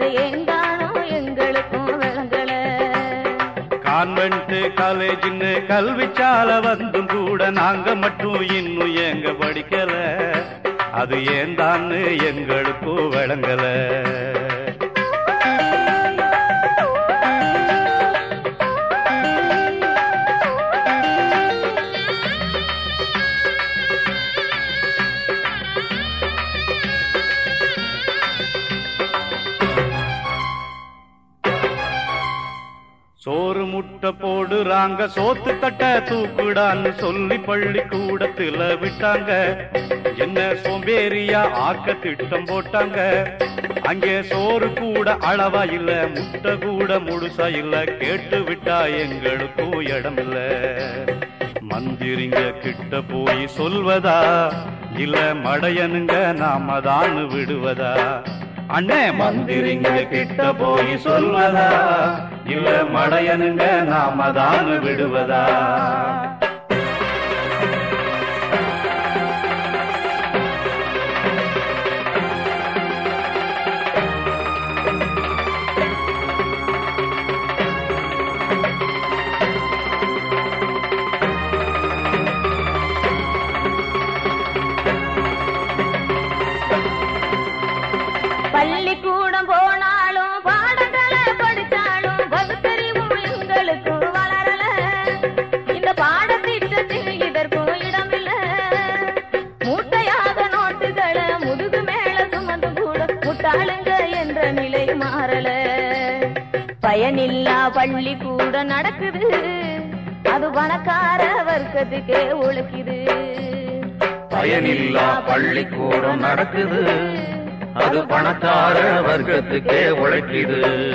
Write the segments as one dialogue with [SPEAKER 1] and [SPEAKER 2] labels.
[SPEAKER 1] அது ஏந்தானோ எங்களுக்கும் விளங்கல
[SPEAKER 2] கான்வென்ட் காலேஜ்னு கல்விச்சால வந்தும் கூட நாங்க மட்டும் இன்னும் எங்க படிக்கல அது ஏந்தான்னு எங்களுக்கும் விளங்கல சோறு முட்டை போடுறாங்க சோத்து தட்ட தூக்குடான்னு சொல்லி பள்ளி கூடத்துல விட்டாங்க என்ன சோம்பேறியா ஆக்க திட்டம் போட்டாங்க அங்கே சோறு கூட அளவா இல்ல முட்டை கூட முழுசா இல்ல கேட்டு விட்டா எங்களுக்கும் இடம் இல்ல மந்திரிங்க கிட்ட போய் சொல்வதா இல்ல மடையனுங்க நாம தான் விடுவதா அண்ணே மந்திரிங்க கிட்ட போய் சொல்வதா இல்ல மடையனுங்க நாம தான் விடுவதா
[SPEAKER 1] பள்ளிக்கூடம் போனாலும் பாடங்களை படிச்சாலும் பகுத்தறிவும் எங்களுக்கு வளரல இந்த பாடத்திட்டத்தில் இதற்கும் இடமில்ல மூட்டையாக நோட்டுகளை முதுகு மேல சுமந்து கூட முட்டாளுங்க என்ற நிலை மாறல பயனில்லா பள்ளி கூட நடக்குது அது பணக்கார வர்க்கத்துக்கே உழைக்குது
[SPEAKER 3] பயனில்லா பள்ளிக்கூடம் நடக்குது அது பணக்கார வர்க்கத்துக்கே உழைக்குது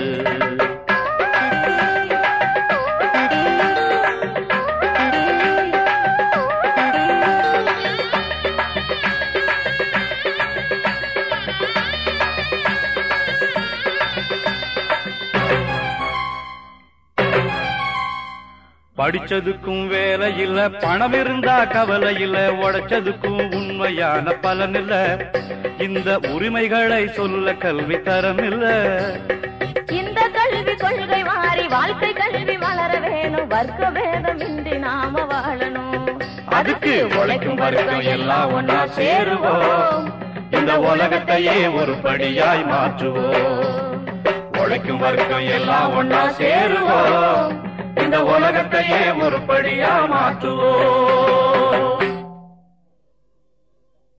[SPEAKER 2] படிச்சதுக்கும் வேலை இல்ல பணம் இருந்தா கவலை இல்ல உழைச்சதுக்கும் உண்மையான பலன் இல்ல இந்த உரிமைகளை சொல்ல கல்வி தரம் இல்ல
[SPEAKER 1] இந்த கல்வி கொள்கை மாறி வாழ்க்கை கல்வி வளர வேணும் வர்க்க வேதம் இன்றி நாம வாழணும்
[SPEAKER 2] அதுக்கு உழைக்கும் வர்க்கம் எல்லாம் ஒன்னா சேருவோம் இந்த உலகத்தையே ஒரு படியாய் மாற்றுவோம் உழைக்கும் வர்க்கம் எல்லாம் ஒன்னா சேருவோம் இந்த உலகத்தையே ஒரு படியா மாற்றுவோம்